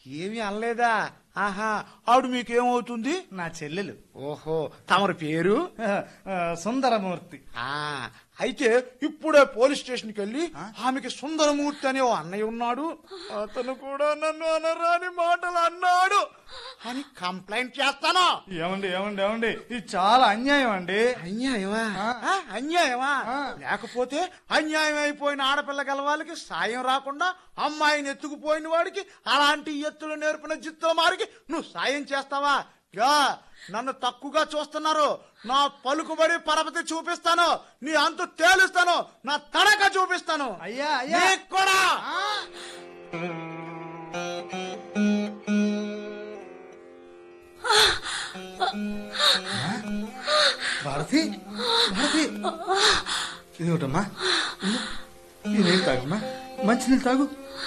ఏమీ అనలేదా ఆహా ఆవిడ మీకేమవుతుంది నా చెల్లెలు ఓహో తమరి పేరు ఆ, ఆ, సుందరమూర్తి ఆ అయితే ఇప్పుడే పోలీస్ స్టేషన్కి వెళ్ళి ఆమెకి సుందరమూర్తి అనే ఓ అన్నయ్య ఉన్నాడు అతను కూడా నన్ను అనరాని మాటలు అన్నాడు అని కంప్లైంట్ చేస్తాను ఏమండి ఏమండి ఏమండి ఇది చాలా అన్యాయం అండి అన్యాయమా ఆ, అన్యాయమా లేకపోతే అన్యాయం అయిపోయిన ఆడపిల్ల గల వాళ్ళకి సాయం రాకుండా అమ్మాయిని ఎత్తుకుపోయిన వాడికి అలాంటి ఎత్తులు నేర్పిన జిత్తుల మారికి నువ్వు సాయం చేస్తావా గా నన్ను తక్కువగా చూస్తున్నారు నా పలుకుబడి పరపతి చూపిస్తాను నీ అంతు తేలుస్తాను నా తడక చూపిస్తాను అయ్యా అయ్యా నీకు కూడా భారతి భారతి ఇదిగోటమ్మా ఈ నీళ్ళు తాగమ్మా మంచినీళ్ళు తాగు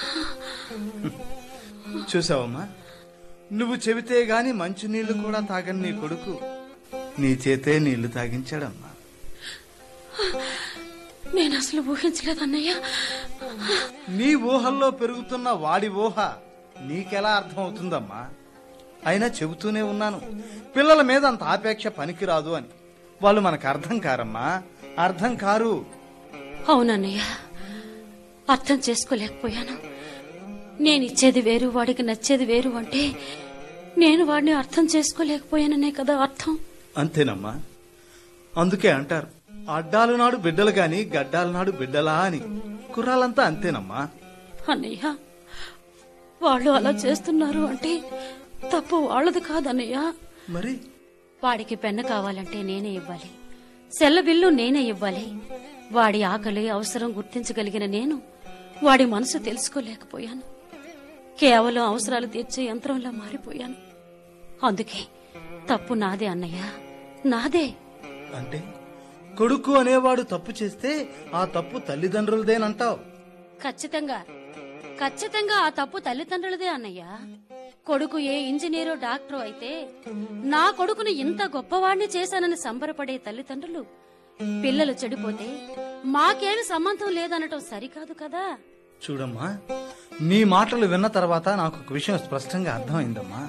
చూసావమ్మా నువ్వు చెబితే గాని మంచినీళ్ళు కూడా తాగని నీ కొడుకు నీ చేతే నీళ్లు తాగించాడమ్మా నేను అసలు ఊహించలేదు అన్నయ్య నీ ఊహల్లో పెరుగుతున్న వాడి ఊహ నీకెలా అర్థం అవుతుందమ్మా అయినా చెబుతూనే ఉన్నాను పిల్లల మీద అంత ఆపేక్ష పనికిరాదు అని వాళ్ళు మనకు అర్థం కారమ్మా అర్థం కారు అవునన్నయ్య అర్థం చేసుకోలేకపోయాను నేను ఇచ్చేది వేరు వాడికి నచ్చేది వేరు అంటే నేను వాడిని అర్థం చేసుకోలేకపోయాననే కదా అర్థం అంతేనమ్మా అందుకే అంటారు అడ్డాలు నాడు బిడ్డలు గాని గడ్డాల నాడు బిడ్డలా అని కుర్రాలంతా అంతేనమ్మా అన్నయ్య వాళ్ళు అలా చేస్తున్నారు అంటే తప్పు వాళ్ళది కాదన్నయ్య మరి వాడికి పెన్ను కావాలంటే నేనే ఇవ్వాలి సెల్ల బిల్లు నేనే ఇవ్వాలి వాడి ఆకలి అవసరం గుర్తించగలిగిన నేను వాడి మనసు తెలుసుకోలేకపోయాను కేవలం అవసరాలు తీర్చే యంత్రంలా మారిపోయాను అందుకే తప్పు నాదే అన్నయ్య నాదే అంటే కొడుకు అనేవాడు తప్పు చేస్తే ఆ తప్పు తల్లిదండ్రులదేనంటావు ఖచ్చితంగా ఖచ్చితంగా ఆ తప్పు తల్లిదండ్రులదే అన్నయ్య కొడుకు ఏ ఇంజనీరో డాక్టరో అయితే నా కొడుకును ఇంత గొప్పవాణ్ణి చేశానని సంబరపడే తల్లిదండ్రులు పిల్లలు చెడిపోతే మాకేమి సంబంధం లేదనటం సరికాదు కదా చూడమ్మా నీ మాటలు విన్న తర్వాత నాకు ఒక విషయం స్పష్టంగా అర్థమైందమ్మా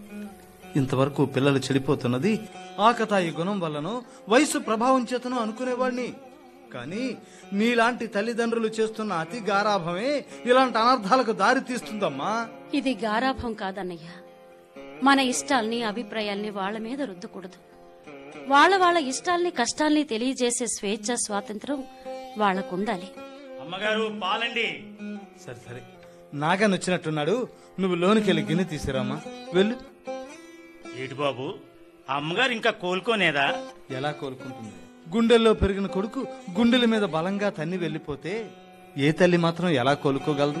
ఇంతవరకు పిల్లలు చెడిపోతున్నది ఆకతాయి గుణం వల్లనో వయసు ప్రభావం చేతనో అనుకునేవాడిని కానీ నీలాంటి తల్లిదండ్రులు చేస్తున్న అతి గారాభమే ఇలాంటి అనర్థాలకు దారి తీస్తుందమ్మా ఇది గారాభం కాదన్నయ్య మన ఇష్టాల్ని అభిప్రాయాల్ని వాళ్ళ మీద రుద్దకూడదు వాళ్ళ వాళ్ళ ఇష్టాల్ని కష్టాల్ని తెలియజేసే స్వేచ్ఛ స్వాతంత్రం వాళ్ళకుండాలి అమ్మగారు పాలండి సరే సరే నాగా నచ్చినట్టున్నాడు నువ్వు లోనికి గిన్నె తీసిరామా వెళ్ళు ఏటి బాబు అమ్మగారు ఇంకా కోలుకోనేదా ఎలా కోలుకుంటుంది గుండెల్లో పెరిగిన కొడుకు గుండెల మీద బలంగా తన్ని వెళ్ళిపోతే ఏ తల్లి మాత్రం ఎలా కోలుకోగలదు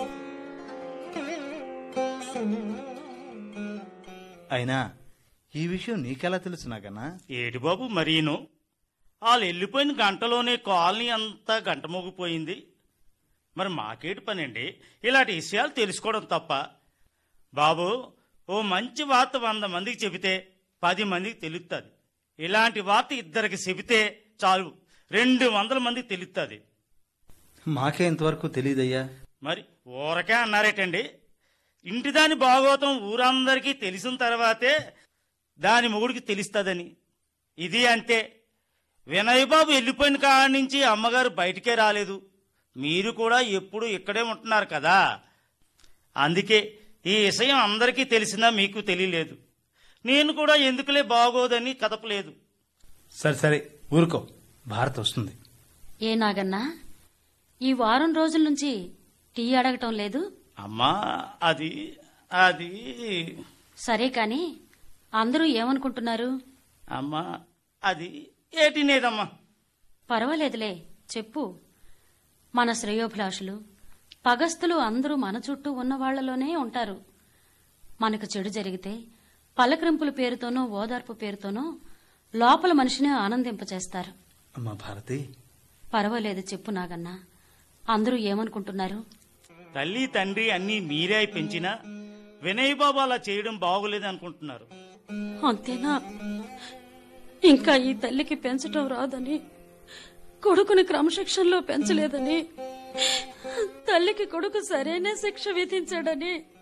అయినా ఈ విషయం నీకెలా తెలుసు నాగన్నా ఏటి బాబు మరీను వాళ్ళు వెళ్ళిపోయిన గంటలోనే కాలనీ అంతా గంట మోగిపోయింది మరి మాకేటి పనండి ఇలాంటి విషయాలు తెలుసుకోవడం తప్ప బాబు ఓ మంచి వార్త వంద మందికి చెబితే పది మందికి తెలుస్తుంది ఇలాంటి వార్త ఇద్దరికి చెబితే చాలు రెండు వందల మందికి తెలుస్తుంది మాకే ఇంతవరకు తెలియదయ్యా మరి ఊరకే అన్నారేటండి ఇంటి దాని భాగవతం ఊరందరికీ తెలిసిన తర్వాతే దాని మొగుడికి తెలుస్తుందని ఇది అంతే వినయ్ బాబు వెళ్ళిపోయిన కాడి నుంచి అమ్మగారు బయటికే రాలేదు మీరు కూడా ఎప్పుడు ఇక్కడే ఉంటున్నారు కదా అందుకే ఈ విషయం అందరికీ తెలిసినా మీకు తెలియలేదు నేను కూడా ఎందుకులే బాగోదని కదపలేదు సరే సరే ఊరుకో భారత్ వస్తుంది ఏ నాగన్నా ఈ వారం రోజుల నుంచి టీ అడగటం లేదు అమ్మా అది అది సరే కాని అందరూ ఏమనుకుంటున్నారు అమ్మా అది ఏటినేదమ్మా పర్వాలేదులే చెప్పు మన శ్రేయోభిలాషులు పగస్తులు అందరూ మన చుట్టూ ఉన్న వాళ్లలోనే ఉంటారు మనకు చెడు జరిగితే పలకరింపుల పేరుతోనో ఓదార్పు పేరుతోనో లోపల మనిషిని ఆనందింపచేస్తారు అమ్మా భారతి పర్వాలేదు చెప్పు నాగన్నా అందరూ ఏమనుకుంటున్నారు తల్లి తండ్రి అన్నీ మీరే పెంచినా వినయ్ బాబు అలా చేయడం బాగోలేదు అనుకుంటున్నారు అంతేనా ఇంకా ఈ తల్లికి పెంచటం రాదని కొడుకుని క్రమశిక్షణలో పెంచలేదని తల్లికి కొడుకు సరైన శిక్ష విధించాడని